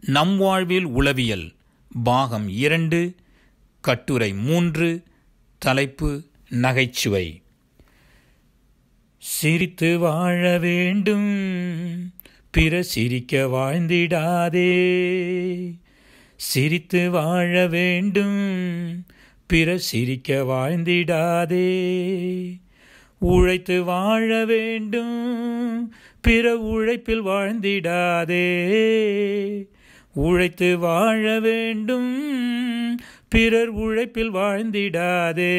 நம் வாழ்வில் உளவியல் பாகம் இரண்டு கட்டுரை மூன்று தலைப்பு நகைச்சுவை சிரித்து வாழ வேண்டும் பிற சிரிக்க வாழ்ந்திடாதே சிரித்து வாழ வேண்டும் பிற சிரிக்க வாழ்ந்திடாதே உழைத்து வாழ வேண்டும் பிற உழைப்பில் வாழ்ந்திடாதே உழைத்து வாழ வேண்டும் பிறர் உழைப்பில் வாழ்ந்திடாதே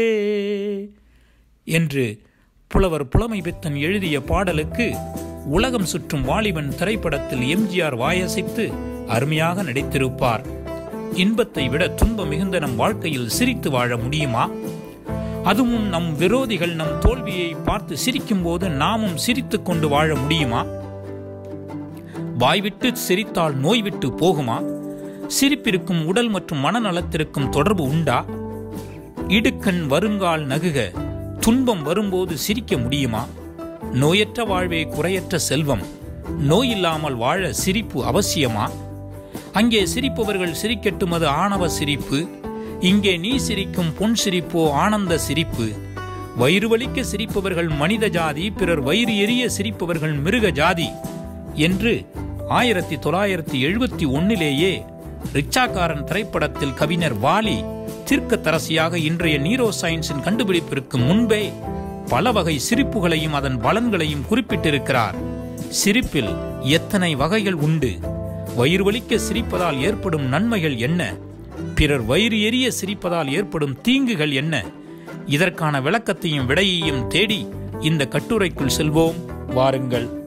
என்று புலவர் புலமை பித்தன் எழுதிய பாடலுக்கு உலகம் சுற்றும் வாலிபன் திரைப்படத்தில் எம்ஜிஆர் வாயசைத்து அருமையாக நடித்திருப்பார் இன்பத்தை விட துன்பம் மிகுந்த நம் வாழ்க்கையில் சிரித்து வாழ முடியுமா அதுவும் நம் விரோதிகள் நம் தோல்வியை பார்த்து சிரிக்கும்போது நாமும் சிரித்துக் கொண்டு வாழ முடியுமா வாய்விட்டு சிரித்தால் நோய் விட்டு போகுமா சிரிப்பிற்கும் உடல் மற்றும் மனநலத்திற்கும் தொடர்பு உண்டா இடுக்கண் வருங்கால் நகுக துன்பம் வரும்போது சிரிக்க முடியுமா நோயற்ற வாழ்வே குறையற்ற செல்வம் நோய் இல்லாமல் வாழ சிரிப்பு அவசியமா அங்கே சிரிப்பவர்கள் சிரிக்கட்டும் அது ஆணவ சிரிப்பு இங்கே நீ சிரிக்கும் பொன் சிரிப்போ ஆனந்த சிரிப்பு வயிறு வலிக்க சிரிப்பவர்கள் மனித ஜாதி பிறர் வயிறு எரிய சிரிப்பவர்கள் மிருக ஜாதி என்று ஆயிரத்தி தொள்ளாயிரத்தி எழுபத்தி ஒன்னிலேயே ரிச்சாக்காரன் திரைப்படத்தில் கவிஞர் வாலி தீர்க்கத்தரசியாக இன்றைய நீரோ சயின்ஸின் கண்டுபிடிப்பிற்கு முன்பே பல வகை சிரிப்புகளையும் அதன் பலன்களையும் குறிப்பிட்டிருக்கிறார் சிரிப்பில் எத்தனை வகைகள் உண்டு வயிறு வலிக்க சிரிப்பதால் ஏற்படும் நன்மைகள் என்ன பிறர் வயிறு எரிய சிரிப்பதால் ஏற்படும் தீங்குகள் என்ன இதற்கான விளக்கத்தையும் விடையையும் தேடி இந்த கட்டுரைக்குள் செல்வோம் வாருங்கள்